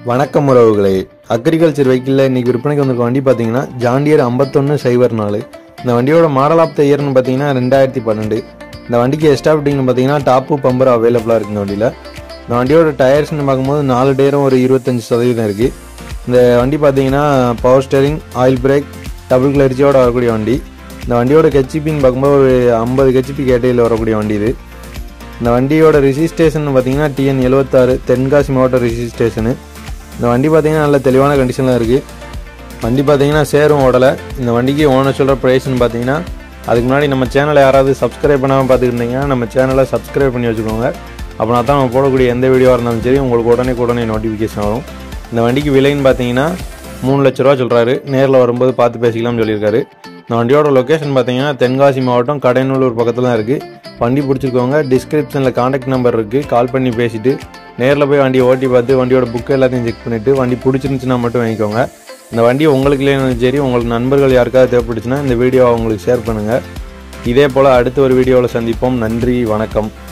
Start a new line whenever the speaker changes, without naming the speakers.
வணக்கம் உறவுகளே அக்ரிகல்ச்சர் வெஹிக்கிளில் இன்னைக்கு விற்பனைக்கு வந்திருக்க வண்டி பார்த்தீங்கன்னா ஜாண்டியர் ஐம்பத்தொன்று சைபர் நாலு இந்த வண்டியோட மாடல் ஆஃப் த இயர்னு பார்த்தீங்கன்னா ரெண்டாயிரத்தி பன்னெண்டு இந்த வண்டிக்கு எஸ்டா ஃபிட்டிங்னு பார்த்தீங்கன்னா டாப்பு பம்பர் அவைலபிளாக இருக்குது இந்த வண்டியில் இந்த வண்டியோட டயர்ஸ்னு பார்க்கும்போது நாலு டயரும் ஒரு இருபத்தஞ்சி சதவீதம் இருக்குது இந்த வண்டி பார்த்தீங்கன்னா power steering oil brake double கிளர்ச்சியோட வரக்கூடிய வண்டி இந்த வண்டியோட கெச்சிபின்னு பார்க்கும்போது ஒரு ஐம்பது கெச்சிபி கேட்டையில் வரக்கூடிய வண்டி இது இந்த வண்டியோட ரிஜிஸ்ட்ரேஷன் பார்த்தீங்கன்னா டிஎன் எழுபத்தாறு தென்காசி மாவட்ட ரிஜிஸ்ட்ரேஷனு இந்த வண்டி பார்த்தீங்கன்னா நல்ல தெளிவான கண்டிஷனில் இருக்குது வண்டி பார்த்தீங்கன்னா சேரும் ஓடலை இந்த வண்டிக்கு ஓனர் சொல்கிற ப்ரைஸ்னு பார்த்தீங்கன்னா அதுக்கு முன்னாடி நம்ம சேனலை யாராவது சப்ஸ்கிரைப் பண்ணாமல் பார்த்துட்டு இருந்தீங்கன்னா நம்ம சேனலை சப்ஸ்கிரைப் பண்ணி வச்சுக்கோங்க அப்படின்னா தான் நம்ம போடக்கூடிய எந்த வீடியோவாக இருந்தாலும் சரி உங்களுக்கு உடனே உடனே நோட்டிஃபிகேஷன் வரும் இந்த வண்டிக்கு விலைன்னு பார்த்தீங்கன்னா மூணு லட்ச ரூபா சொல்கிறாரு நேரில் வரும்போது பார்த்து பேசிக்கலாம்னு சொல்லியிருக்காரு இந்த வண்டியோட லொக்கேஷன் பார்த்தீங்கன்னா தென்காசி மாவட்டம் கடைநல்லூர் பக்கத்தில் தான் இருக்குது வண்டி பிடிச்சிருக்கவங்க டிஸ்கிரிப்ஷனில் காண்டாக்ட் நம்பர் இருக்குது கால் பண்ணி பேசிட்டு நேரில் போய் வண்டியை ஓட்டி பார்த்து வண்டியோட புக்கு எல்லாத்தையும் செக் பண்ணிவிட்டு வண்டி பிடிச்சிருந்துச்சுன்னா மட்டும் வாங்கிக்கோங்க இந்த வண்டி உங்களுக்கு இல்லைனாலும் சரி உங்களுக்கு நண்பர்கள் யாருக்காவது தேவைப்பட்டுச்சுன்னா இந்த வீடியோவை உங்களுக்கு ஷேர் பண்ணுங்கள் இதே போல் அடுத்த ஒரு வீடியோவில் சந்திப்போம் நன்றி வணக்கம்